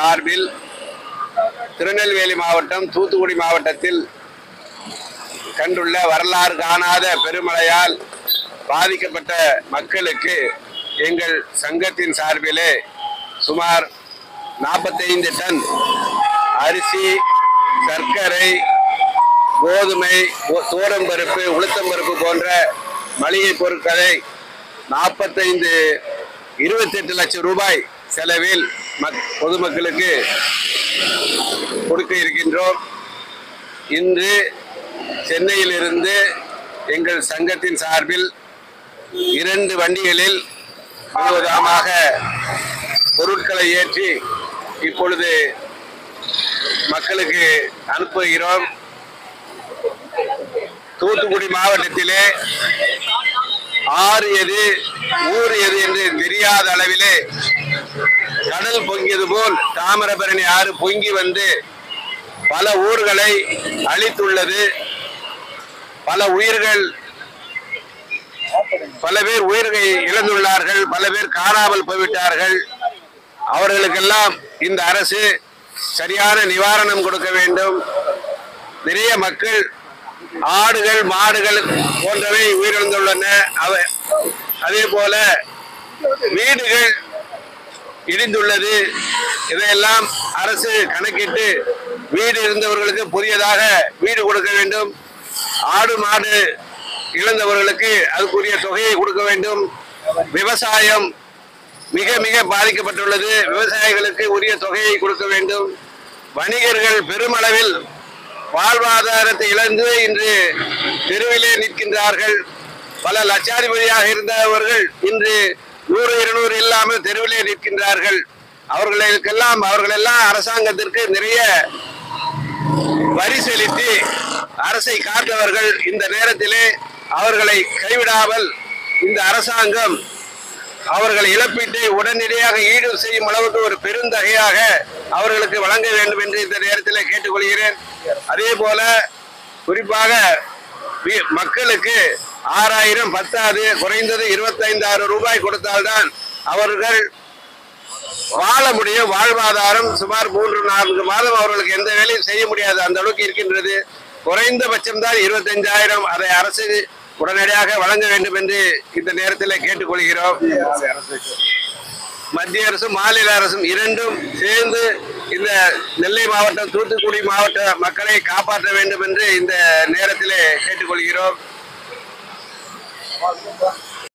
சார்பில் திருநெல்வேலி மாவட்டம் தூத்துக்குடி மாவட்டத்தில் கண்டுள்ள வரலாறு காணாத பெருமழையால் பாதிக்கப்பட்ட மக்களுக்கு எங்கள் சங்கத்தின் சார்பிலே சுமார் நாற்பத்தைந்து டன் அரிசி சர்க்கரை கோதுமை ஓ- தோரம்பருப்பு உளுத்தம்பருப்பு போன்ற மளிகை பொருட்களை நாற்பத்தைந்து இருபத்தெட்டு லட்சம் ரூபாய் செலவில் மக் பொதுமக்களுக்கு கொடுக்க இருக்கின்றோம் இன்று சென்னையிலிருந்து எங்கள் சங்கத்தின் சார்பில் இரண்டு வண்டிகளில் முழுவதமாக பொருட்களை ஏற்றி இப்பொழுது மக்களுக்கு அனுப்புகிறோம் தூத்துக்குடி மாவட்டத்திலே ஆறு எது ஊர் எது என்று தெரியாத அளவிலே கடல் பொங்கியது போல் தாமிரபரணி ஆறு பொங்கி வந்து பல ஊர்களை அழித்துள்ளது பல உயிர்கள் பல பேர் உயிர்களை இழந்துள்ளார்கள் பல பேர் காணாமல் போய்விட்டார்கள் அவர்களுக்கெல்லாம் இந்த அரசு சரியான நிவாரணம் கொடுக்க வேண்டும் நிறைய மக்கள் ஆடுகள் மாடுகள் போன்றவை உயிரிழந்துள்ளன அவை அதே போல வீடுகள் இடிந்துள்ளது இதையெல்லாம் அரசு கணக்கிட்டு வீடு இருந்தவர்களுக்கு புதியதாக வீடு கொடுக்க வேண்டும் ஆடு மாடு இழந்தவர்களுக்கு அதுக்குரிய தொகையை கொடுக்க வேண்டும் விவசாயம் மிக மிக பாதிக்கப்பட்டுள்ளது விவசாயிகளுக்கு உரிய தொகையை கொடுக்க வேண்டும் வணிகர்கள் பெருமளவில் வாழ்வாதாரத்தை இழந்து இன்று தெருவிலே நிற்கின்றார்கள் பல லட்சாதிபதியாக இருந்தவர்கள் இன்று நூறு இருநூறு இல்லாமல் தெருவிலே நிற்கின்றார்கள் அவர்களுக்கெல்லாம் அவர்களெல்லாம் அரசாங்கத்திற்கு நிறைய வரி செலுத்தி அரசை காத்தவர்கள் இந்த நேரத்திலே அவர்களை கைவிடாமல் இந்த அரசாங்கம் அவர்கள் இழப்பீட்டை உடனடியாக ஈடு செய்யும் அளவுக்கு ஒரு பெருந்தகையாக அவர்களுக்கு வழங்க வேண்டும் என்று இந்த நேரத்தில் கேட்டுக்கொள்கிறேன் அதே போல குறிப்பாக வி- மக்களுக்கு ஆறாயிரம் பத்தாது குறைந்தது இருபத்தைந்தாயிரம் ரூபாய் கொடுத்தால்தான் அவர்கள் வாழ முடியும் வாழ்வாதாரம் சுமார் மூன்று நான்கு மாதம் அவர்களுக்கு எந்த வேலையும் செய்ய முடியாது அந்த அளவுக்கு இருக்கின்றது குறைந்தபட்சம் தான் இருபத்தஞ்சாயிரம் அதை அரசு உடனடியாக வழங்க வேண்டும் என்று இந்த நேரத்தில் கேட்டுக்கொள்கிறோம் மத்திய அரசும் மாநில அரசும் இரண்டும் சேர்ந்து இந்த நெல்லை மாவட்டம் தூத்துக்குடி மாவட்ட மக்களை காப்பாற்ற வேண்டும் என்று இந்த நேரத்திலே கேட்டுக்கொள்கிறோம்